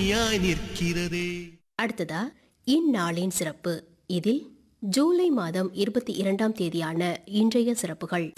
தனியாய் நிற்கிறதே அடுத்ததா இந்நாளின் சிறப்பு இதில் ஜூலை மாதம் இருபத்தி இரண்டாம் தேதியான இன்றைய சிறப்புகள்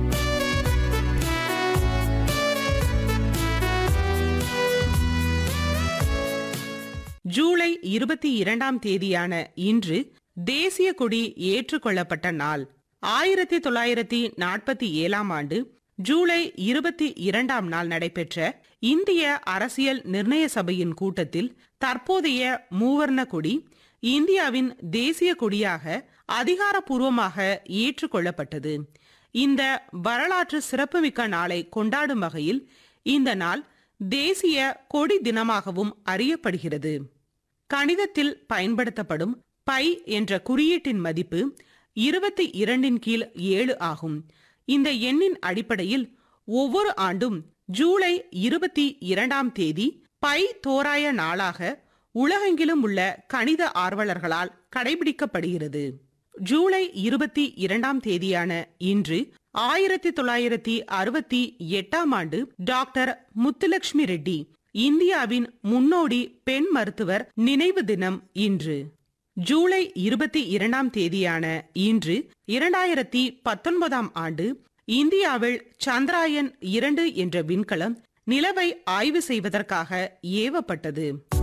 ஜூலை இருபத்தி இரண்டாம் தேதியான இன்று தேசிய கொடி ஏற்றுக்கொள்ளப்பட்ட நாள் ஆயிரத்தி தொள்ளாயிரத்தி நாற்பத்தி ஏழாம் ஆண்டு ஜூலை இருபத்தி இரண்டாம் நாள் நடைபெற்ற இந்திய அரசியல் நிர்ணய சபையின் கூட்டத்தில் தற்போதைய மூவர்ண கொடி இந்தியாவின் தேசிய கொடியாக அதிகாரப்பூர்வமாக ஏற்றுக்கொள்ளப்பட்டது இந்த வரலாற்று சிறப்புமிக்க நாளை கொண்டாடும் வகையில் இந்த நாள் தேசிய கொடி தினமாகவும் அறியப்படுகிறது கணிதத்தில் பயன்படுத்தப்படும் பை என்ற குறியீட்டின் மதிப்பு இருபத்தி இரண்டின் கீழ் ஏழு ஆகும் இந்த எண்ணின் அடிப்படையில் ஒவ்வொரு ஆண்டும் ஜூலை இருபத்தி இரண்டாம் தேதி பை தோராய நாளாக உலகெங்கிலும் உள்ள கணித ஆர்வலர்களால் கடைபிடிக்கப்படுகிறது ஜூலை இருபத்தி இரண்டாம் தேதியான இன்று ஆயிரத்தி தொள்ளாயிரத்தி அறுபத்தி எட்டாம் ஆண்டு டாக்டர் முத்துலட்சுமி ரெட்டி இந்தியாவின் முன்னோடி பெண் மருத்துவர் நினைவு தினம் இன்று ஜூலை இருபத்தி இரண்டாம் தேதியான இன்று இரண்டாயிரத்தி பத்தொன்பதாம் ஆண்டு இந்தியாவில் சந்திராயன் இரண்டு என்ற விண்கலம் நிலவை ஆய்வு செய்வதற்காக ஏவப்பட்டது